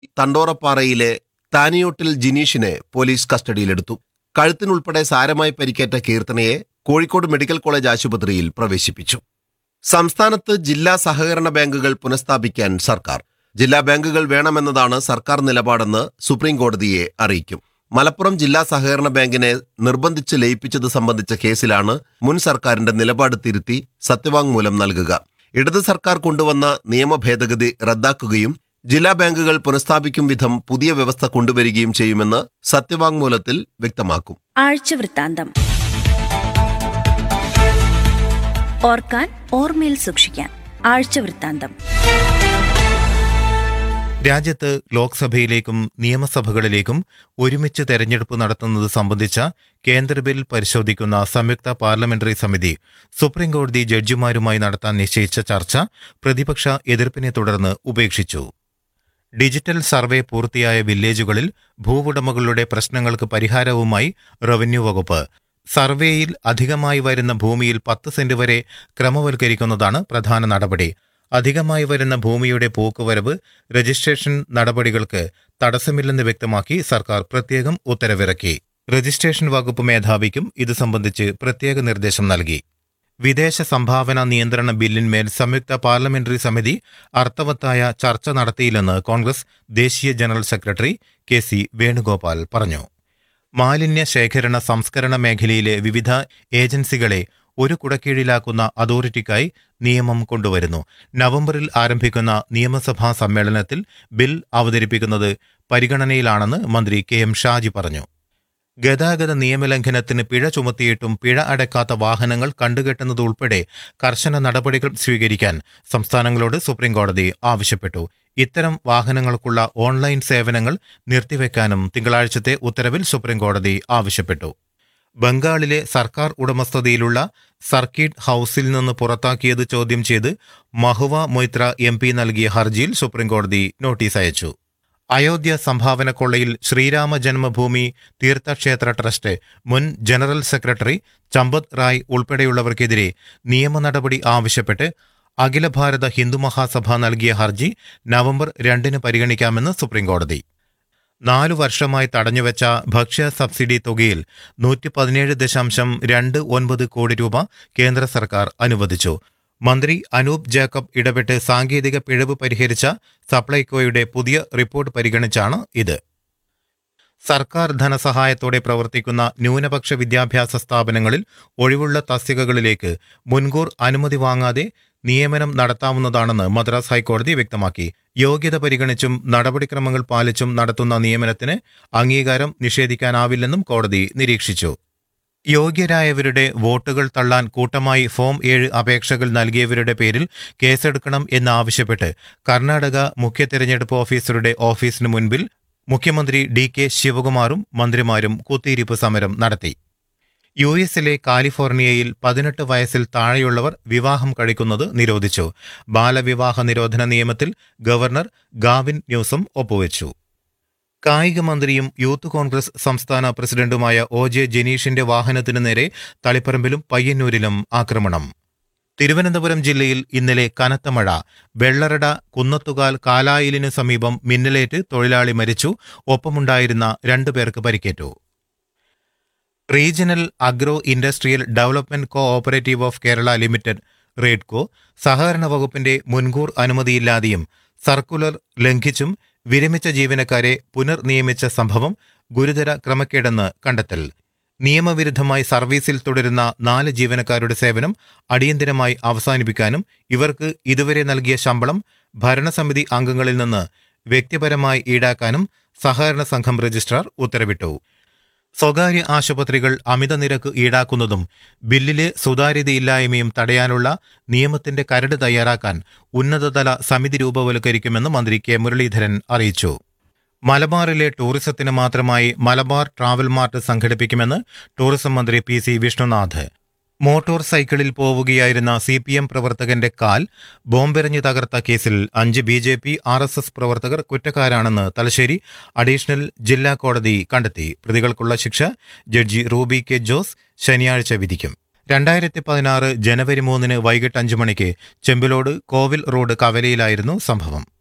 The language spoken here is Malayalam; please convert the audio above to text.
തണ്ടോറപ്പാറയിലെ താനിയോട്ടിൽ ജിനീഷിനെ പോലീസ് കസ്റ്റഡിയിലെടുത്തു കഴുത്തിനുൾപ്പെടെ സാരമായി പരിക്കേറ്റ കീർത്തനയെ കോഴിക്കോട് മെഡിക്കൽ കോളേജ് ആശുപത്രിയിൽ പ്രവേശിപ്പിച്ചു സംസ്ഥാനത്ത് ജില്ലാ സഹകരണ ബാങ്കുകൾ പുനഃസ്ഥാപിക്കാൻ സർക്കാർ ജില്ലാ ബാങ്കുകൾ വേണമെന്നതാണ് സർക്കാർ നിലപാടെന്ന് സുപ്രീം കോടതിയെ അറിയിക്കും മലപ്പുറം ജില്ലാ സഹകരണ ബാങ്കിനെ നിർബന്ധിച്ച് ലയിപ്പിച്ചത് സംബന്ധിച്ച കേസിലാണ് മുൻ സർക്കാരിന്റെ നിലപാട് തിരുത്തി സത്യവാങ്മൂലം നൽകുക ഇടത് സർക്കാർ കൊണ്ടുവന്ന നിയമ ഭേദഗതി റദ്ദാക്കുകയും ജില്ലാ ബാങ്കുകൾ പുനഃസ്ഥാപിക്കും വിധം പുതിയ വ്യവസ്ഥ കൊണ്ടുവരികയും ചെയ്യുമെന്ന് സത്യവാങ്മൂലത്തിൽ വ്യക്തമാക്കും ആഴ്ചവൃത്താന്തം ഓർക്കാൻ ഓർമ്മയിൽ സൂക്ഷിക്കാൻ ആഴ്ചവൃത്താന്തം രാജ്യത്ത് ലോക്സഭയിലേക്കും നിയമസഭകളിലേക്കും ഒരുമിച്ച് തെരഞ്ഞെടുപ്പ് നടത്തുന്നത് സംബന്ധിച്ച കേന്ദ്ര ബിൽ പരിശോധിക്കുന്ന സംയുക്ത പാർലമെന്ററി സമിതി സുപ്രീംകോടതി ജഡ്ജിമാരുമായി നടത്താൻ നിശ്ചയിച്ച ചർച്ച പ്രതിപക്ഷ എതിർപ്പിനെ തുടർന്ന് ഉപേക്ഷിച്ചു ഡിജിറ്റൽ സർവേ പൂർത്തിയായ വില്ലേജുകളിൽ ഭൂവുടമകളുടെ പ്രശ്നങ്ങൾക്ക് പരിഹാരവുമായി റവന്യൂ വകുപ്പ് സർവേയിൽ അധികമായി വരുന്ന ഭൂമിയിൽ പത്ത് സെന്റ് വരെ ക്രമവൽക്കരിക്കുന്നതാണ് പ്രധാന നടപടി അധികമായി വരുന്ന ഭൂമിയുടെ പോക്കുവരവ് രജിസ്ട്രേഷൻ നടപടികൾക്ക് തടസ്സമില്ലെന്ന് വ്യക്തമാക്കി സർക്കാർ പ്രത്യേകം ഉത്തരവിറക്കി രജിസ്ട്രേഷൻ വകുപ്പ് മേധാവിക്കും ഇത് സംബന്ധിച്ച് പ്രത്യേക നിർദ്ദേശം നൽകി വിദേശ സംഭാവന നിയന്ത്രണ ബില്ലിന്മേൽ സംയുക്ത പാർലമെന്ററി സമിതി അർത്ഥവത്തായ ചർച്ച നടത്തിയില്ലെന്ന് കോൺഗ്രസ് ദേശീയ general secretary K C Venugopal പറഞ്ഞു മാലിന്യ ശേഖരണ സംസ്കരണ മേഖലയിലെ വിവിധ ഏജൻസികളെ ഒരു കുടക്കീഴിലാക്കുന്ന അതോറിറ്റിക്കായി നിയമം കൊണ്ടുവരുന്നു നവംബറിൽ ആരംഭിക്കുന്ന നിയമസഭാ സമ്മേളനത്തിൽ ബിൽ അവതരിപ്പിക്കുന്നത് പരിഗണനയിലാണെന്ന് മന്ത്രി കെ എം ഷാജി പറഞ്ഞു ഗതാഗത നിയമലംഘനത്തിന് പിഴ ചുമത്തിയിട്ടും പിഴ അടയ്ക്കാത്ത വാഹനങ്ങൾ കണ്ടുകെട്ടുന്നതുൾപ്പെടെ കർശന നടപടികൾ സ്വീകരിക്കാൻ സംസ്ഥാനങ്ങളോട് സുപ്രീംകോടതി ആവശ്യപ്പെട്ടു ഇത്തരം വാഹനങ്ങൾക്കുള്ള ഓൺലൈൻ സേവനങ്ങൾ നിർത്തിവെക്കാനും തിങ്കളാഴ്ചത്തെ ഉത്തരവിൽ സുപ്രീംകോടതി ആവശ്യപ്പെട്ടു ബംഗാളിലെ സർക്കാർ ഉടമസ്ഥതയിലുള്ള സർക്കിട്ട് ഹൌസിൽ നിന്ന് പുറത്താക്കിയത് ചോദ്യം ചെയ്ത് മഹുവ മൊയ്ത്ര എം പി നൽകിയ ഹർജിയിൽ സുപ്രീംകോടതി നോട്ടീസ് അയച്ചു അയോധ്യ സംഭാവന കൊള്ളയിൽ ശ്രീരാമ ജന്മഭൂമി തീർത്ഥക്ഷേത്ര ട്രസ്റ്റ് മുൻ ജനറൽ സെക്രട്ടറി ചമ്പത് റായ് ഉൾപ്പെടെയുള്ളവർക്കെതിരെ നിയമ നടപടി ആവശ്യപ്പെട്ട് അഖില ഭാരത ഹിന്ദു മഹാസഭ നൽകിയ ഹർജി നവംബർ രണ്ടിന് പരിഗണിക്കാമെന്ന് സുപ്രീംകോടതി നാലു വർഷമായി തടഞ്ഞുവെച്ച ഭക്ഷ്യ സബ്സിഡി തുകയിൽ നൂറ്റി പതിനേഴ് ദശാംശം രണ്ട് ഒൻപത് കോടി രൂപ കേന്ദ്ര സർക്കാർ അനുവദിച്ചു മന്ത്രി അനൂപ് ജേക്കബ് ഇടപെട്ട് സാങ്കേതിക പിഴവ് പരിഹരിച്ച സപ്ലൈകോയുടെ പുതിയ റിപ്പോർട്ട് പരിഗണിച്ചാണ് ഇത് സർക്കാർ ധനസഹായത്തോടെ പ്രവർത്തിക്കുന്ന ന്യൂനപക്ഷ വിദ്യാഭ്യാസ സ്ഥാപനങ്ങളിൽ ഒഴിവുള്ള തസ്തികകളിലേക്ക് മുൻകൂർ അനുമതി വാങ്ങാതെ നിയമനം നടത്താവുന്നതാണെന്ന് മദ്രാസ് ഹൈക്കോടതി വ്യക്തമാക്കി യോഗ്യത പരിഗണിച്ചും നടപടിക്രമങ്ങൾ പാലിച്ചും നടത്തുന്ന നിയമനത്തിന് അംഗീകാരം നിഷേധിക്കാനാവില്ലെന്നും കോടതി നിരീക്ഷിച്ചു യോഗ്യരായവരുടെ വോട്ടുകൾ തള്ളാൻ കൂട്ടമായി ഫോം ഏഴ് അപേക്ഷകൾ നൽകിയവരുടെ പേരിൽ കേസെടുക്കണം എന്നാവശ്യപ്പെട്ട് കർണാടക മുഖ്യ തെരഞ്ഞെടുപ്പ് ഓഫീസറുടെ ഓഫീസിന് മുൻപിൽ മുഖ്യമന്ത്രി ഡി കെ ശിവകുമാറും മന്ത്രിമാരും കുത്തിയിരിപ്പ് സമരം നടത്തി യു എസിലെ കാലിഫോർണിയയിൽ പതിനെട്ട് വയസ്സിൽ താഴെയുള്ളവർ വിവാഹം കഴിക്കുന്നത് നിരോധിച്ചു ബാലവിവാഹ നിരോധന നിയമത്തിൽ ഗവർണർ ഗാവിൻ ന്യൂസം ഒപ്പുവെച്ചു കായിക മന്ത്രിയും യൂത്ത് കോൺഗ്രസ് സംസ്ഥാന പ്രസിഡന്റുമായ ഒ ജെ ജനീഷിന്റെ വാഹനത്തിനു നേരെ തളിപ്പറമ്പിലും പയ്യന്നൂരിലും ആക്രമണം തിരുവനന്തപുരം ജില്ലയിൽ ഇന്നലെ കനത്ത മഴ വെള്ളറട കുന്നത്തുകാൽ കാലായിലിനു സമീപം മിന്നലേറ്റ് തൊഴിലാളി മരിച്ചു ഒപ്പമുണ്ടായിരുന്ന രണ്ടു പേർക്ക് പരിക്കേറ്റു regional agro industrial development co operative of Kerala limited RAIDCO സഹകരണ വകുപ്പിന്റെ മുൻകൂർ അനുമതിയില്ലാതെയും സർക്കുലർ ലംഘിച്ചും വിരമിച്ച ജീവനക്കാരെ പുനർനിയമിച്ച സംഭവം ഗുരുതര ക്രമക്കേടെന്ന് കണ്ടെത്തൽ നിയമവിരുദ്ധമായി സർവീസിൽ തുടരുന്ന നാല് ജീവനക്കാരുടെ സേവനം അടിയന്തിരമായി അവസാനിപ്പിക്കാനും ഇവർക്ക് ഇതുവരെ നൽകിയ ശമ്പളം ഭരണസമിതി അംഗങ്ങളിൽ നിന്ന് വ്യക്തിപരമായി ഈടാക്കാനും സഹകരണ സംഘം രജിസ്ട്രാർ ഉത്തരവിട്ടു സ്വകാര്യ ആശുപത്രികൾ അമിത നിരക്ക് ഈടാക്കുന്നതും ബില്ലിലെ സുതാര്യതയില്ലായ്മയും തടയാനുള്ള നിയമത്തിന്റെ കരട് തയ്യാറാക്കാൻ ഉന്നതതല സമിതി രൂപവൽക്കരിക്കുമെന്ന് മന്ത്രി കെ മുരളീധരൻ അറിയിച്ചു മലബാറിലെ ടൂറിസത്തിന് മാത്രമായി മലബാർ ട്രാവൽ മാർട്ട് സംഘടിപ്പിക്കുമെന്ന് ടൂറിസം മന്ത്രി പി സി വിഷ്ണുനാഥ് മോട്ടോർ സൈക്കിളിൽ പോവുകയായിരുന്ന സി പി എം പ്രവർത്തകന്റെ കാൽ ബോംബെറിഞ്ഞു തകർത്ത കേസിൽ അഞ്ച് B J P R S S പ്രവർത്തകർ കുറ്റക്കാരാണെന്ന് തലശ്ശേരി അഡീഷണൽ ജില്ലാ കോടതി കണ്ടെത്തി പ്രതികൾക്കുള്ള ശിക്ഷ ജഡ്ജി റൂബി കെ ജോസ് ശനിയാഴ്ച വിധിക്കും രണ്ടായിരത്തി പതിനാറ് ജനുവരി മൂന്നിന് വൈകിട്ട് അഞ്ചു മണിക്ക് ചെമ്പിലോട് കോവിൽ റോഡ് കവലയിലായിരുന്നു സംഭവം